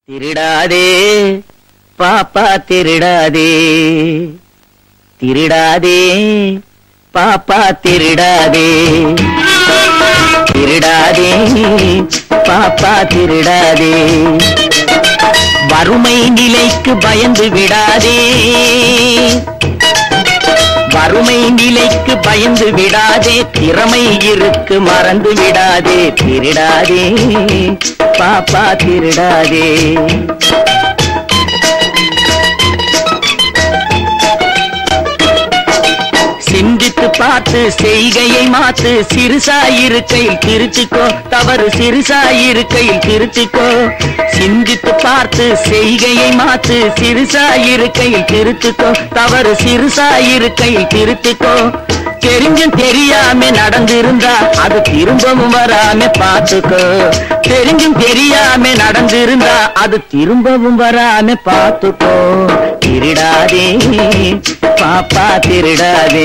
திருடாதே பாப்பா திருடாதே திருடாதே பாப்பா திருடாதே திருடாதே பாப்பா திருடாதே வறுமை நிலைக்கு பயந்து விடாதே வறுமை நிலைக்கு பயந்து விடாதே திறமை இருக்கு மறந்து விடாதே திருடாதே பாப்பா திருடாதே சிந்தித்து பார்த்து செய்கையை மாத்து சிறுசாயிருக்கையில் திருத்திக்கோ தவறு சிறுசாயிருக்கையில் திருத்திக்கோ சிந்தித்து பார்த்து செய்கையை மாத்து சிறுசாயிருக்கையில் திருத்திக்கோ தவறு சிறுசாயிருக்கையில் திருத்திக்கோ தெரிஞ்சும் தெரியாம நடந்திருந்தா அது திரும்பவும் வராம பார்த்துக்கோ தெரிஞ்சும் தெரியாம நடந்திருந்தா அது திரும்பவும் வராம பார்த்துக்கோ திருடாதே பாப்பா திருடாதே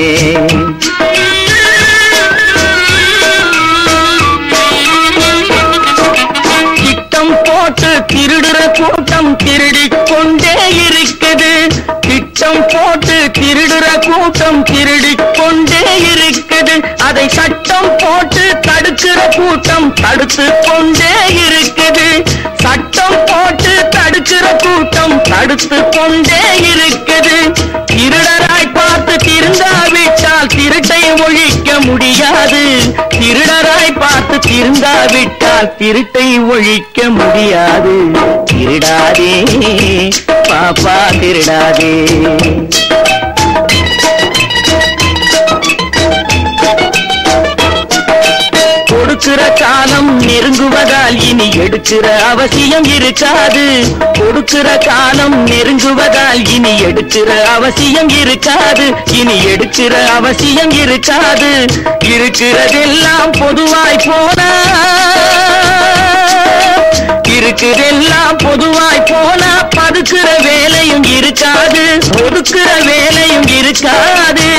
திட்டம் போட்டு திருடுற கூட்டம் திருடிக் கொண்டே இருக்குது திட்டம் போட்டு திருடுற கூட்டம் திருடிக் கொண்டே இருக்குது அதை சட்டம் போட்டு தடுக்கிற கூட்டம் தடுத்து கொண்டே இருக்குது சட்டம் போட்டு தடுக்கிற கூட்டம் தடுத்து கொண்டே இருக்குது திருடராய் பார்த்து திருந்தாவிட்டால் திருட்டை ஒழிக்க முடியாது திருடராய் பார்த்து திருந்தாவிட்டால் திருட்டை ஒழிக்க முடியாது திருடாதே பாப்பா திருடாதே கொடுக்கிற காலம் நெருங்குவதால் இனி எடுக்கிற அவசியம் இருக்காது கொடுக்கிற காலம் நெருங்குவதால் இனி எடுக்கிற அவசியம் இருக்காது இனி எடுக்கிற அவசியம் இருக்காது இருக்கிறதெல்லாம் பொதுவாய் போனா இருக்குதெல்லாம் பொதுவாய் போனா பதுக்குற வேலையும் இருக்காது ஒதுக்குற வேலையும் இருக்காது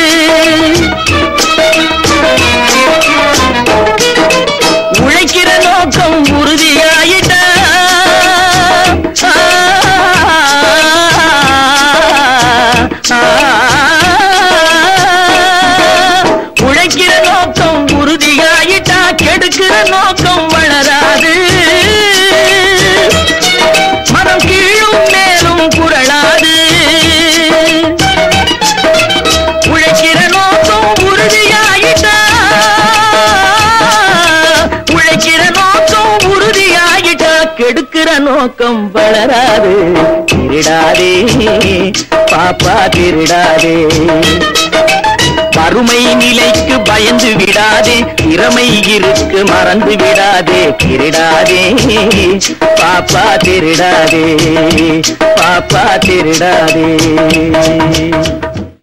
உழைக்கிற நோக்கம் உறுதியாயிட்ட உழைக்கிற நோக்கம் உறுதியாயிட்டா கெடுக்கிற நோக்கம் வளராது மனம் கீழும் மேலும் குரலாது உழைக்கிற நோக்கம் உறுதியாயிட்டா உழைக்கிற நோக்கம் உறுதியாயிட்டா கெடுக்கிற நோக்கம் வளராது திருடாதே பாப்பா திருடாதே வறுமை நிலைக்கு பயந்து விடாதே திறமை இருக்கு மறந்து விடாதே திருடாதே பாப்பா திருடாதே பாப்பா திருடாதே